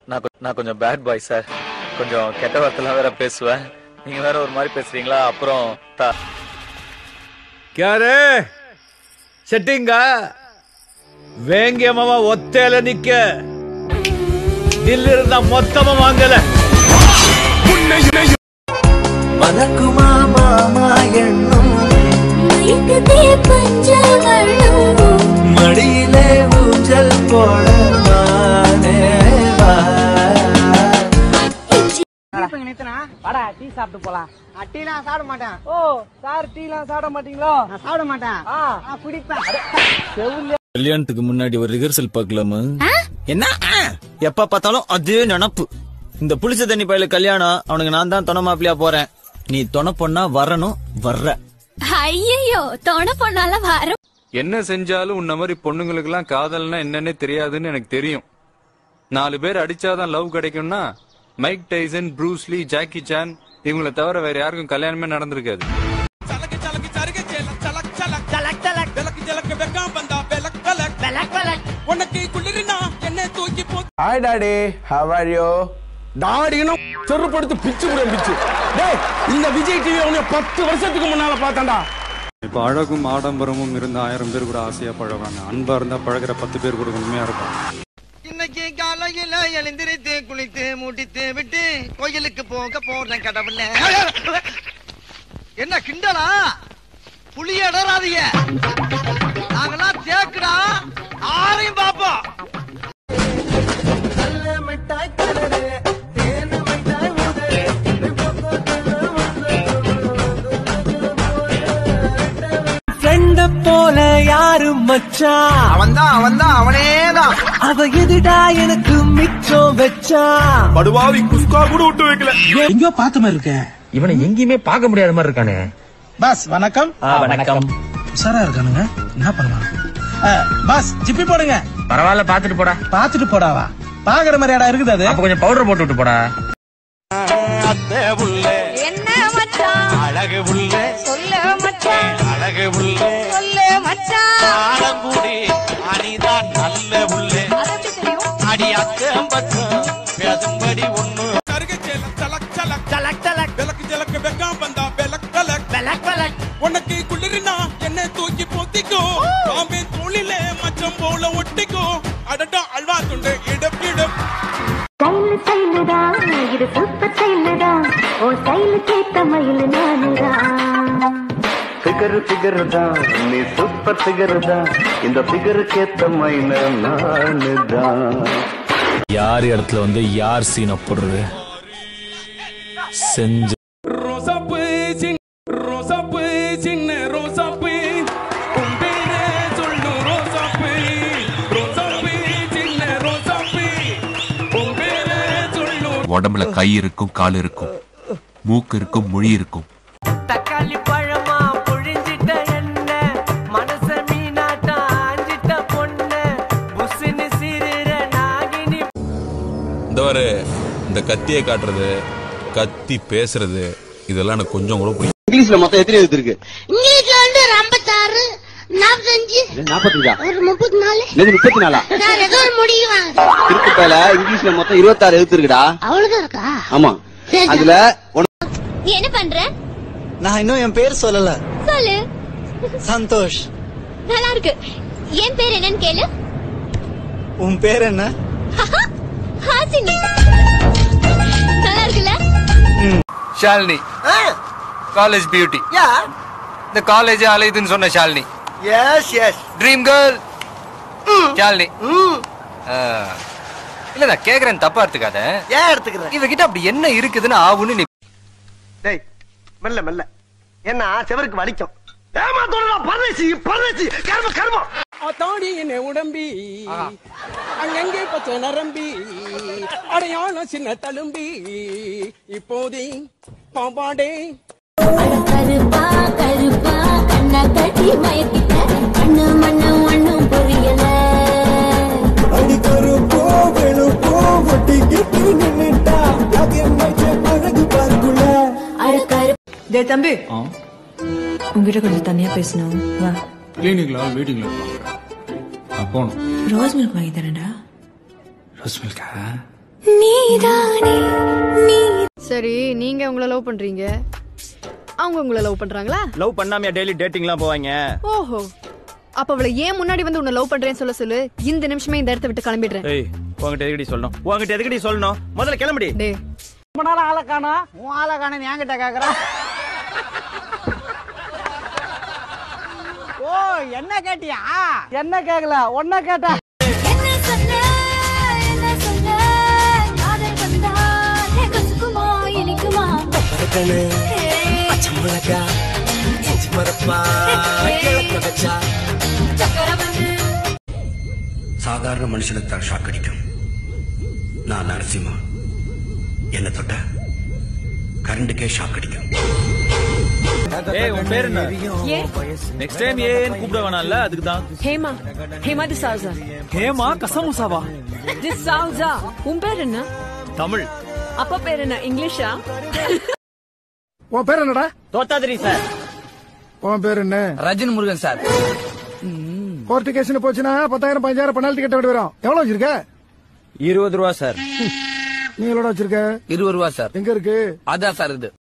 நான் கொ- நான் கொஞ்சம் பேட் பாய் சார் கொஞ்சம் கெட்ட வார்த்தைலாம் வேற பேசுவேன் நீங்க வேற ஒரு மாதிரி பேசுறீங்களா அப்புறம் த- ಕ್ಯಾರೆ ಸೆಟ್ಟಿಂಗ வேங்கியமாவா ஒத்தையில நிக்க தில்லிருந்த மொத்தமா வாங்கல மலக்குமா மாமா எண்ணும் மயக்கத்தே பஞ்சவர்ணம் மடியிலே ஊஞ்சல் போட வானே வா வாடா டீ சாப்பிட்டு போலாம் டீலாம் சாப்பிட மாட்டேன் ஓ சார் டீலாம் சாப்பிட மாட்டீங்களோ நான் சாப்பிட மாட்டேன் ஆ குடிப்பேன் கல்யாணத்துக்கு முன்னாடி ஒரு ரிஹர்சல் பார்க்கலாமா என்ன ஆ? எப்ப பார்த்தாலும் அதே நினப்பு இந்த புளிச்ச தண்ணி பயில கல்யாணம் அவனுக்கு நான் தான் துணை மாப்பிளையா போறேன் நீ துணை பொண்ணா வரணும் வர்ற ஐயோ தொண பொண்ணால வரும் என்ன செஞ்சாலும் உன்ன மாதிரி பொண்ணுங்களுக்கெல்லாம் காதல்னா என்னன்னே தெரியாதுன்னு எனக்கு தெரியும் நாலு பேர் அடிச்சாதான் லவ் கிடைக்கும்னா Mike Tyson Bruce Lee Jackie Chan இவங்களை தவிர வேற யாருக்கும் கல்யாணமே நடந்திருக்காது hi daddy how are you டாடினா செருப்படுத்து பிச்சு புட பிச்சு டேய் இந்த விஜய் டிவி உன்னை பத்து வருஷத்துக்கு முன்னால பார்த்தேன்டா இப்ப அழகும் ஆடம்பரமும் இருந்த ஆயிரம் பேர் கூட ஆசையா பழகுறாங்க அன்பா இருந்தா பழகுற பத்து பேர் கூட உண்மையா இருக்கும் இன்னைக்கு காலையில எழுந்திருத்து குளித்து மூட்டித்து விட்டு கோயிலுக்கு போக போறேன் கடவுள என்ன கிண்டலா புளிய இடறாதீங்க நாங்கெல்லாம் தேக்குடா ஆரையும் பாப்போம் மிட்டாய் கலரு தேன் மிட்டாய் முதலே ஃப்ரெண்ட போல யாரு மச்சான் அவன் தான் அவன் தான் அவனே தான் அவ எதுடா எனக்கு மிச்சம் வச்சான் படுவாவி குஸ்கா கூட விட்டு வைக்கல எங்கயோ பார்த்த மாதிரி இருக்க இவனை எங்கேயுமே பார்க்க முடியாத மாதிரி இருக்கானே பாஸ் வணக்கம் வணக்கம் உஷாரா இருக்கானுங்க என்ன பண்ணுவாங்க பாஸ் ஜிப்பி போடுங்க பரவாயில்ல பாத்துட்டு போடா பாத்துட்டு போடாவா பாக்குற மாதிரி இடம் இருக்குது அது அப்ப கொஞ்சம் பவுடர் போட்டு விட்டு போடா என்ன மச்சான் அழகு புள்ள சொல்ல மச்சான் அழகு புள்ள சொல்ல மச்சான் ஆலங்குடி அனிதான் நல்ல புள்ள அது தெரியும் அடி அக்கம் பக்கம் பேசும்படி ஒண்ணு உனக்கு குளிரினா என்ன தூக்கி போத்திக்கோ பாம்பே தோளிலே மச்சம் போல ஒட்டிக்கோ அடடா அல்வா துண்டு இடம் இடம் ஸ்டைல் ஸ்டைலுதான் இது சூப்பர் ஸ்டைலுதான் ஓ ஸ்டைலுக்கு ஏத்த மயில் நானுதான் ஃபிகர் ஃபிகர் தான் நீ சூப்பர் ஃபிகர் தான் இந்த ஃபிகருக்கு ஏத்த மைன நானு தான் யார் இடத்துல வந்து யார் சீனை போடுறது செஞ்சு ரோசாப்பு சின்ன ரோசாப்பு சின்ன ரோசாப்பு உன் பேரே சொல்லு ரோசாப்பு ரோசாப்பு சின்ன ரோசாப்பு உன் பேரே சொல்லு உடம்புல கை இருக்கும் கால் இருக்கும் மூக்கு இருக்கும் மொழி இருக்கும் தக்காளி பழமா புழிஞ்சிட்ட என்ன மனச மீனாட்டா ஆஞ்சிட்ட பொண்ணு புசுன்னு சிறுற நாகினி இந்த ஒரு இந்த கத்தியை காட்டுறது கத்தி பேசுறது இதெல்லாம் எனக்கு கொஞ்சம் கூட பிடிக்கும் இங்கிலீஷ்ல மொத்தம் எத்தனை எழுத்து இருக்கு இங்கிலீஷ்ல வந்து ஐம்பத்தாறு நாற்பத்தஞ்சு நாற்பத்தஞ்சா ஒரு முப்பத்தி நாலு இது முப்பத்தி நாலா வேற ஏதோ ஒரு முடிவாங்க இருக்கு பேல இங்கிலீஷ்ல மொத்தம் இருபத்தாறு எழுத்து இருக்குடா அவ்வளவுதான் இருக்கா ஆமா சரி. அதுல நீ என்ன பண்ற நான் இன்னும் என் பேர் சொல்லல சொல்லு சந்தோஷ் நல்லா இருக்கு என் பேர் என்னன்னு கேளு உன் பேர் என்ன ஹாசினி நல்லா இருக்குல்ல ஷாலினி காலேஜ் பியூட்டி யா இந்த காலேஜ் அலையுதுன்னு சொன்ன Shalini yes yes dream girl Shalini ஆ. இல்ல நான் கேக்குறேன் தப்பா எடுத்துக்காத ஏன் எடுத்துக்கிறேன் இவகிட்ட அப்படி என்ன இருக்குதுன்னு ஆவுன்னு நீ டேய் மெல்ல மெல்ல ஏன்னா செவருக்கு வலிக்கும் ஏமாத்தோட பரதேசி பரதேசி கர்ம கர்மம் தாடி என்ன உடம்பி அங்கங்கே பச்சை நரம்பி அடையாளம் சின்ன தழும்பி இப்போதே பாம்பாடே கருப்பா கருப்பா கண்ணா கட்டி மயக்கிட்ட கண்ணு மண்ணு ஒண்ணும் புரியல அடிக்கொரு போ வெளுப்போ ஒட்டி கெட்டி நின்னுட்டா அது என்ன அழகு பார்க்குள்ள அழகரு டே தம்பி உங்ககிட்ட கொஞ்சம் தனியா பேசணும் வா கிளினிக்ல வெயிட்டிங்ல இருப்பாங்க நான் போகணும் ரோஸ் மில்க் வாங்கி தரேன்டா ரோஸ் மில்கா நீதானே நீ சரி நீங்க உங்களை லவ் பண்றீங்க அவங்க உங்களை லவ் பண்றாங்களா லவ் பண்ணாமையா டெய்லி டேட்டிங்லாம் போவாங்க ஓஹோ அப்ப அவளை ஏன் முன்னாடி வந்து உன்னை லவ் பண்றேன்னு சொல்ல சொல்லு இந்த நிமிஷமே இந்த இடத்த விட்டு கிளம்பிடுறேன் ஏய் உங்ககிட்ட எதுக்கடி சொல்லணும் உங்ககிட்ட எதுக்கடி சொல்லணும் முதல்ல கிளம்புடி டேய் ரொம்ப நாள் ஆளை காணா உன் ஆளை காண என்கிட்ட கேக்குறா ஓ என்ன கேட்டியா என்ன கேக்கல ஒன்ன கேட்டா சாதாரண மனுஷனுக்கு தான் ஷாக் அடிக்கும் நான் நரசிம்மா என்ன தொட்ட கரண்டுக்கே ஷாக் அடிக்கும் ஏய் உன் பேர் என்ன ஏன் நெக்ஸ்ட் டைம் ஏன் கூப்பிட வேணாம்ல அதுக்கு தான் ஹேமா ஹேமா தி சால்சா ஹேமா கசமுசாவா தி சால்சா உன் பேர் என்ன தமிழ் அப்பா பேர் என்ன இங்கிலீஷா உன் பேர் என்னடா தோத்தாதிரி சார் உன் பேர் என்ன ரஜினி முருகன் சார் கோர்ட்டு கேஸ்னு போச்சுன்னா பத்தாயிரம் பதினஞ்சாயிரம் பெனால்டி கட்ட வேண்டி வரும் எவ்வளவு வச்சிருக்க இருபது ரூபா சார் நீ எவ்வளவு வச்சிருக்க இருபது ரூபா சார் எங்க இருக்கு அதான் சார் இது